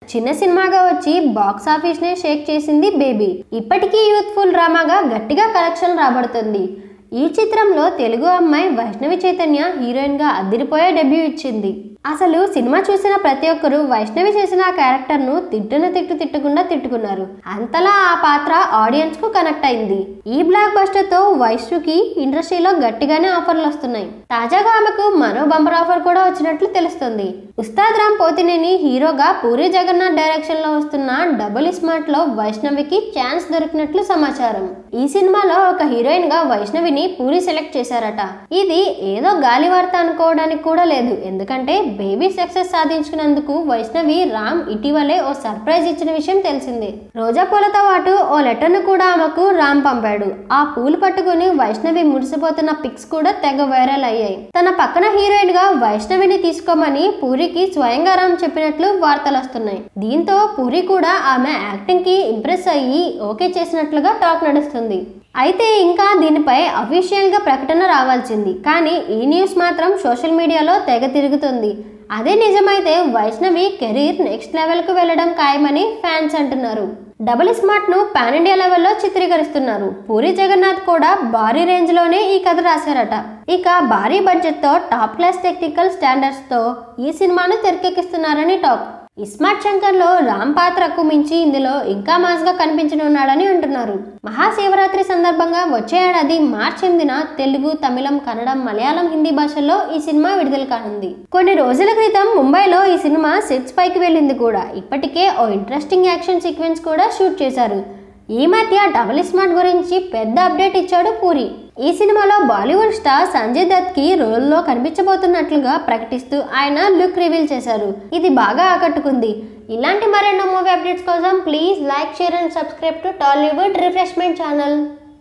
చిన్న సినిమాగా వచ్చి బాక్స్ ఆఫీస్ నే షేక్ చేసింది బేబీ ఇప్పటికీ యూత్ఫుల్ డ్రామాగా గట్టిగా కలెక్షన్ రాబడుతుంది ఈ చిత్రంలో తెలుగు అమ్మాయి వైష్ణవి చైతన్య హీరోయిన్ గా అదిరిపోయే డెబ్యూ ఇచ్చింది అసలు సినిమా చూసిన ప్రతి ఒక్కరూ వైష్ణవి చేసిన ఆ క్యారెక్టర్ ను తిట్టున తిట్టు తిట్టకుండా తిట్టుకున్నారు అంతలా ఆ పాత్ర ఆడియన్స్ కు కనెక్ట్ అయింది ఈ బ్లాక్ బస్టర్ తో వైష్ణుకి ఇండస్ట్రీలో గట్టిగానే ఆఫర్లు వస్తున్నాయి తాజాగా ఆమెకు మరో బంపర్ ఆఫర్ కూడా వచ్చినట్లు తెలుస్తుంది ఉస్తాద్ రామ్ పోతినేని హీరోగా పూరి జగన్నాథ్ డైరెక్షన్ లో వస్తున్న డబుల్ స్మార్ట్ లో వైష్ణవికి ఛాన్స్ దొరికినట్లు సమాచారం ఈ సినిమాలో ఒక హీరోయిన్ గా వైష్ణవిని పూరి సెలెక్ట్ చేశారట ఇది ఏదో గాలి వార్త అనుకోవడానికి కూడా లేదు ఎందుకంటే బేబీ సక్సెస్ సాధించుకున్నందుకు వైష్ణవి రామ్ ఇటీవలే ఓ సర్ప్రైజ్ ఇచ్చిన విషయం తెలిసిందే రోజా పూలతో పాటు ఓ లెటర్ ను కూడా ఆమెకు రామ్ పంపాడు ఆ పూలు పట్టుకుని వైష్ణవి మురిసిపోతున్న పిక్స్ కూడా తెగ వైరల్ అయ్యాయి తన పక్కన హీరోయిన్ గా వైష్ణవిని తీసుకోమని పూరికి స్వయంగా రామ్ చెప్పినట్లు వార్తలు వస్తున్నాయి దీంతో పూరి కూడా ఆమె యాక్టింగ్ కి ఇంప్రెస్ అయ్యి ఓకే చేసినట్లుగా టాక్ నడుస్తుంది అయితే ఇంకా దీనిపై అఫీషియల్ గా ప్రకటన రావాల్సింది కానీ ఈ న్యూస్ మాత్రం సోషల్ మీడియాలో తెగ తిరుగుతుంది అదే నిజమైతే వైష్ణవి కెరీర్ నెక్స్ట్ లెవెల్ కు వెళ్ళడం ఖాయమని ఫ్యాన్స్ అంటున్నారు డబుల్ స్మార్ట్ ను పాన్ ఇండియా లెవెల్లో చిత్రీకరిస్తున్నారు పూరి జగన్నాథ్ కూడా భారీ రేంజ్ లోనే ఈ కథ రాశారట ఇక భారీ బడ్జెట్ తో టాప్ క్లాస్ టెక్నికల్ స్టాండర్డ్స్ తో ఈ సినిమాను తెరకెక్కిస్తున్నారని టాక్ ఇస్మార్ట్ శంకర్ లో రామ్ పాత్రకు మించి ఇందులో ఇంకా మాస్ గా కనిపించనున్నాడని అంటున్నారు మహాశివరాత్రి సందర్భంగా వచ్చే ఏడాది మార్చి ఎనిమిదిన తెలుగు తమిళం కన్నడం మలయాళం హిందీ భాషల్లో ఈ సినిమా విడుదల కానుంది కొన్ని రోజుల క్రితం ముంబైలో ఈ సినిమా సెట్స్ పైకి వెళ్ళింది కూడా ఇప్పటికే ఓ ఇంట్రెస్టింగ్ యాక్షన్ సీక్వెన్స్ కూడా షూట్ చేశారు ఈ మధ్య డబుల్ స్మార్ట్ గురించి పెద్ద అప్డేట్ ఇచ్చాడు పూరి ఈ సినిమాలో బాలీవుడ్ స్టార్ సంజయ్ దత్ కి రోల్లో కనిపించబోతున్నట్లుగా ప్రకటిస్తూ ఆయన లుక్ రివీల్ చేశారు ఇది బాగా ఆకట్టుకుంది ఇలాంటి మరెన్నో మూవీ అప్డేట్స్ కోసం please like share and subscribe to Tollywood refreshment channel